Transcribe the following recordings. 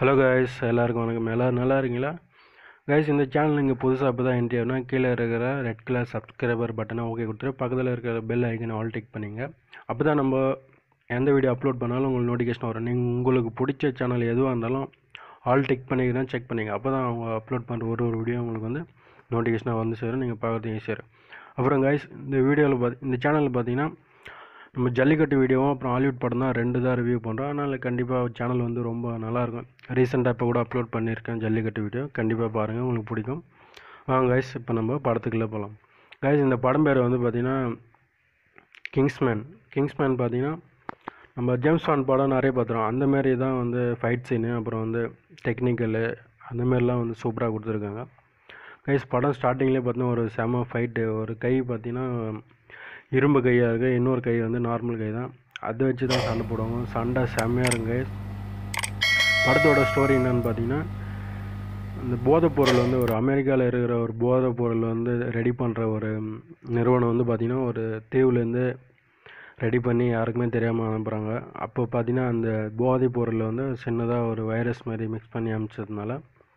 hello guys எல்லாருக்கும் வணக்கம் எல்லோரும் நல்லா இருக்கீங்களா கைஸ் இந்த சேனல் நீங்கள் புதுசாக இப்போ தான் என்ட்ரி ஆகணும் கீழே இருக்கிற ரெட் கலர் சப்ஸ்கிரைபர் பட்டனை ஓகே கொடுத்துட்டு பக்கத்தில் இருக்கிற பெல் ஐக்கனை ஆல் டிக் பண்ணிங்க அப்போ தான் நம்ம எந்த வீடியோ அப்லோட் பண்ணாலும் உங்களுக்கு நோட்டிஃபிகேஷன் வரும் நீங்கள் உங்களுக்கு பிடிச்ச சேனல் எதுவாக இருந்தாலும் ஆல் டிக் பண்ணிக்கிறேன் செக் பண்ணிங்க அப்போ தான் அவங்க அப்லோட் பண்ணுற ஒரு ஒரு வீடியோ உங்களுக்கு வந்து நோட்டிஃபிகேஷனாக வந்து சேரும் நீங்கள் பார்க்குறது ஈஸியாக இருக்கும் அப்புறம் கைஸ் இந்த வீடியோவில் பார்த்து இந்த சேனலில் பார்த்தீங்கன்னா நம்ம ஜல்லிக்கட்டு வீடியோவும் அப்புறம் ஹாலிவுட் படம் தான் ரெண்டு தான் ரிவ்யூ பண்ணுறோம் அதனால் கண்டிப்பாக சேனல் வந்து ரொம்ப நல்லாயிருக்கும் ரீசெண்டாக இப்போ கூட அப்லோட் பண்ணியிருக்கேன் ஜல்லிக்கட்டு வீடியோ கண்டிப்பாக பாருங்கள் உங்களுக்கு பிடிக்கும் வாங்க கைஸ் இப்போ நம்ம படத்துக்குள்ளே போகலாம் கைஸ் இந்த படம் பேர் வந்து பார்த்திங்கன்னா கிங்ஸ்மேன் கிங்ஸ்மேன் பார்த்தீங்கன்னா நம்ம ஜேம்ஸ் பாண்ட் படம் நிறைய பார்த்துருவோம் அந்த மாதிரி தான் வந்து ஃபைட் சீனு அப்புறம் வந்து டெக்னிக்கலு அந்த மாதிரிலாம் வந்து சூப்பராக கொடுத்துருக்காங்க கைஸ் படம் ஸ்டார்டிங்லேயே பார்த்தீங்கன்னா ஒரு செம ஃபைட்டு ஒரு கை பார்த்தீங்கன்னா இரும்பு கையாக இருக்குது இன்னொரு கை வந்து நார்மல் கை தான் அதை வச்சு தான் சண்டை போடுவாங்க சண்டை செம்மையாக இருங்க படத்தோட ஸ்டோரி என்னன்னு பார்த்தீங்கன்னா இந்த போதைப் பொருள் வந்து ஒரு அமெரிக்காவில் இருக்கிற ஒரு போதைப் பொருள் வந்து ரெடி பண்ணுற ஒரு நிறுவனம் வந்து பார்த்திங்கன்னா ஒரு தீவுலேருந்து ரெடி பண்ணி யாருக்குமே தெரியாமல் அனுப்புகிறாங்க அப்போ பார்த்தீங்கன்னா அந்த போதைப் பொருள் வந்து சின்னதாக ஒரு வைரஸ் மாதிரி மிக்ஸ் பண்ணி அனுப்பிச்சதுனால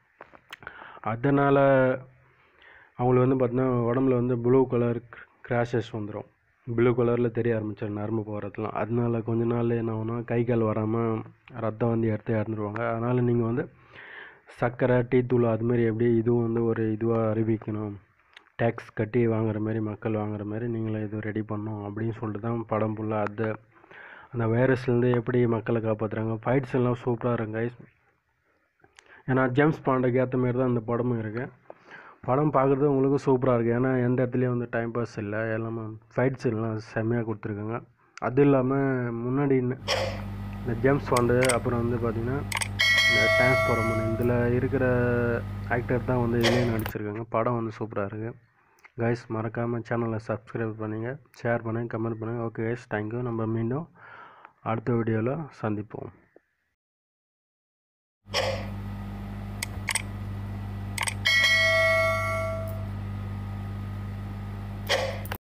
அதனால் அவங்களுக்கு வந்து பார்த்தீங்கன்னா உடம்புல வந்து ப்ளூ கலர் கிராஷஸ் வந்துடும் ப்ளூ கலரில் தெரிய ஆரம்பிச்சிடும் நரம்பு போகிறதுலாம் அதனால கொஞ்ச நாள் என்ன ஆகுனா கை கால் வராமல் ரத்தம் வந்து எடுத்து இறந்துருவாங்க அதனால் நீங்கள் வந்து சர்க்கரை டீ தூள் அதுமாரி எப்படி இதுவும் வந்து ஒரு இதுவாக அறிவிக்கணும் டேக்ஸ் கட்டி வாங்குற மாதிரி மக்கள் வாங்குற மாதிரி நீங்களும் இது ரெடி பண்ணணும் அப்படின்னு சொல்லிட்டு தான் படம் ஃபுல்லாக அது அந்த வைரஸ்லேருந்து எப்படி மக்களை காப்பாற்றுறாங்க ஃபைட்ஸ் எல்லாம் சூப்பராக இருக்கும் கைஸ் ஏன்னா ஜேம்ஸ் பாண்டுக்கு ஏற்ற மாதிரி தான் அந்த படமும் இருக்குது படம் பார்க்குறது உங்களுக்கு சூப்பராக இருக்குது ஏன்னா எந்த இடத்துலையும் வந்து டைம் பாஸ் இல்லை எல்லாமே ஃபைட்ஸ் எல்லாம் செம்மையாக கொடுத்துருக்காங்க அது இல்லாமல் முன்னாடி இந்த ஜேம்ஸ் பாண்டு அப்புறம் வந்து பார்த்திங்கன்னா இந்த டிரான்ஸ்ஃபார்மன் இதில் இருக்கிற ஆக்டர் தான் வந்து இதுலேயும் நடிச்சிருக்காங்க படம் வந்து சூப்பராக இருக்குது கைஸ் மறக்காமல் சேனலை சப்ஸ்கிரைப் பண்ணுங்கள் ஷேர் பண்ணுங்கள் கமெண்ட் பண்ணுங்கள் ஓகே கைஸ் தேங்க்யூ நம்ம மீண்டும் அடுத்த வீடியோவில் சந்திப்போம்